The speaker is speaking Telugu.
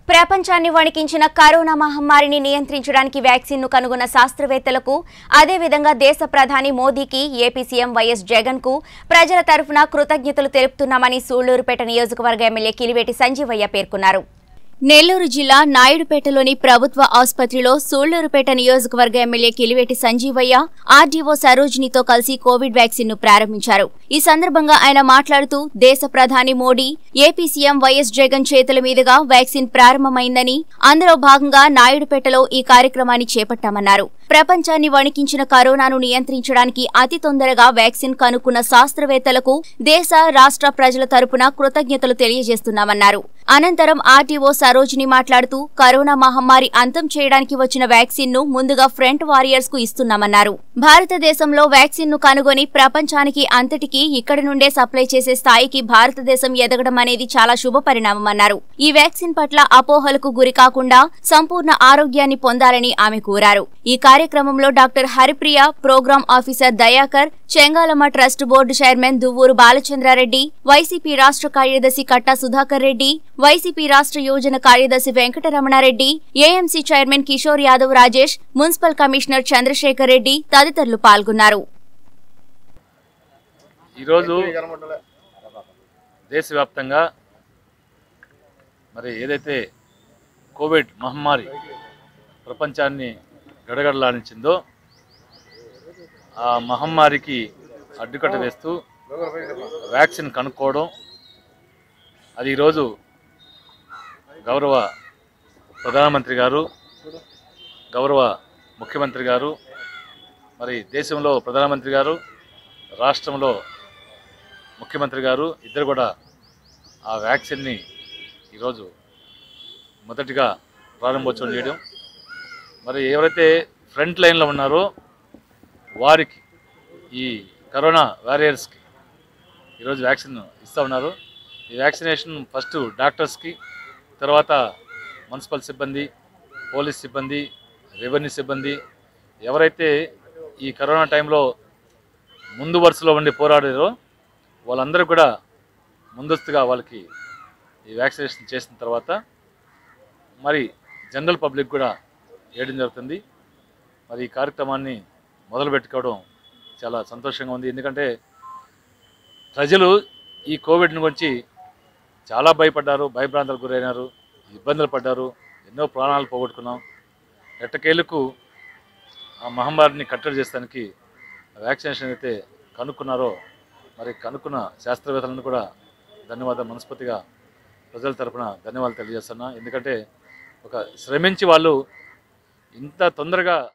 ప్రపంచాన్ని వణికించిన కరోనా మహమ్మారిని నియంత్రించడానికి వ్యాక్సిన్ను కనుగొన్న శాస్త్రవేత్తలకు అదేవిధంగా దేశ ప్రధాని మోదీకి ఏపీ సీఎం వైఎస్ జగన్ కు ప్రజల తరఫున కృతజ్ఞతలు తెలుపుతున్నామని సూళ్లూరుపేట నియోజకవర్గ ఎమ్మెల్యే కిలివేటి సంజీవయ్య పేర్కొన్నారు నెల్లూరు జిల్లా నాయుడుపేటలోని ప్రభుత్వ ఆసుపత్రిలో సూళ్లూరుపేట నియోజకవర్గ ఎమ్మెల్యే కిలివేటి సంజీవయ్య ఆర్డీఓ సరోజినితో కలిసి కోవిడ్ వ్యాక్సిన్ ను ప్రారంభించారు ఈ సందర్భంగా ఆయన మాట్లాడుతూ దేశ ప్రధాని Modi AP CM YS Jagan చేతుల మీదుగా వ్యాక్సిన్ ప్రారంభమైందని అందులో భాగంగా నాయుడుపేటలో ఈ కార్యక్రమాన్ని చేపట్టామన్నారు ప్రపంచాన్ని వణికించిన కరోనాను నియంత్రించడానికి అతి తొందరగా వ్యాక్సిన్ కనుక్కున్న శాస్త్రవేత్తలకు దేశ రాష్ట్ర ప్రజల తరపున కృతజ్ఞతలు తెలియజేస్తున్నామన్నారు అనంతరం ఆర్టీఓ సరోజిని మాట్లాడుతూ కరోనా మహమ్మారి అంతం చేయడానికి వచ్చిన వ్యాక్సిన్ ను ముందుగా ఫ్రంట్ వారియర్స్ కు ఇస్తున్నామన్నారు భారతదేశంలో వ్యాక్సిన్ ను కనుగొని ప్రపంచానికి అంతటికీ ఇక్కడి నుండే సప్లై చేసే స్థాయికి భారతదేశం ఎదగడం అనేది చాలా శుభ పరిణామమన్నారు ఈ వ్యాక్సిన్ పట్ల అపోహలకు గురి కాకుండా సంపూర్ణ ఆరోగ్యాన్ని పొందాలని ఆమె కోరారు ఈ కార్యక్రమంలో doctor Haripriya program officer Dayakar Chengalamma trust board chairman Duvvuru Balachandrareddy YCP రాష్ట్ర కార్యదర్శి కట్టా సుధాకర్ రెడ్డి వైసీపీ రాష్ట్ర యోజన కార్యదర్శి Venkataramanareddy AMC chairman Kishore Yadav Rajesh municipal commissioner Chandrasekhar Reddy తదితరులు పాల్గొన్నారు ఈరోజు దేశవ్యాప్తంగా మరి ఏదైతే కోవిడ్ మహమ్మారి ప్రపంచాన్ని గడగడలాడించిందో ఆ మహమ్మారికి అడ్డుకట్ట వేస్తూ వ్యాక్సిన్ కనుక్కోవడం అది ఈరోజు గౌరవ ప్రధానమంత్రి గారు గౌరవ ముఖ్యమంత్రి గారు మరి దేశంలో ప్రధానమంత్రి గారు రాష్ట్రంలో ముఖ్యమంత్రి గారు ఇద్దరు కూడా ఆ వ్యాక్సిన్ని ఈరోజు మొదటిగా ప్రారంభోత్సవం చేయడం మరి ఎవరైతే ఫ్రంట్ లైన్లో ఉన్నారో వారికి ఈ కరోనా వారియర్స్కి ఈరోజు వ్యాక్సిన్ ఇస్తూ ఉన్నారు ఈ వ్యాక్సినేషన్ ఫస్ట్ డాక్టర్స్కి తర్వాత మున్సిపల్ సిబ్బంది పోలీస్ సిబ్బంది రెవెన్యూ సిబ్బంది ఎవరైతే ఈ కరోనా టైంలో ముందు వరుసలో ఉండి పోరాడారో వాళ్ళందరూ కూడా ముందస్తుగా వాళ్ళకి ఈ వ్యాక్సినేషన్ చేసిన తర్వాత మరి జనరల్ పబ్లిక్ కూడా వేయడం జరుగుతుంది మరి ఈ కార్యక్రమాన్ని మొదలు పెట్టుకోవడం చాలా సంతోషంగా ఉంది ఎందుకంటే ప్రజలు ఈ కోవిడ్ గురించి చాలా భయపడ్డారు భయభ్రాంతాలకు గురైనారు ఇబ్బందులు పడ్డారు ఎన్నో ప్రాణాలు పోగొట్టుకున్నాం ఎట్టకేలకు ఆ మహమ్మారిని కట్టడి చేస్తానికి వ్యాక్సినేషన్ అయితే కనుక్కున్నారో మరి కనుక్కున్న శాస్త్రవేత్తలను కూడా ధన్యవాదాలు మనస్ఫూర్తిగా ప్రజల తరపున ధన్యవాదాలు తెలియజేస్తున్నా ఎందుకంటే ఒక శ్రమించి వాళ్ళు ఇంత తొందరగా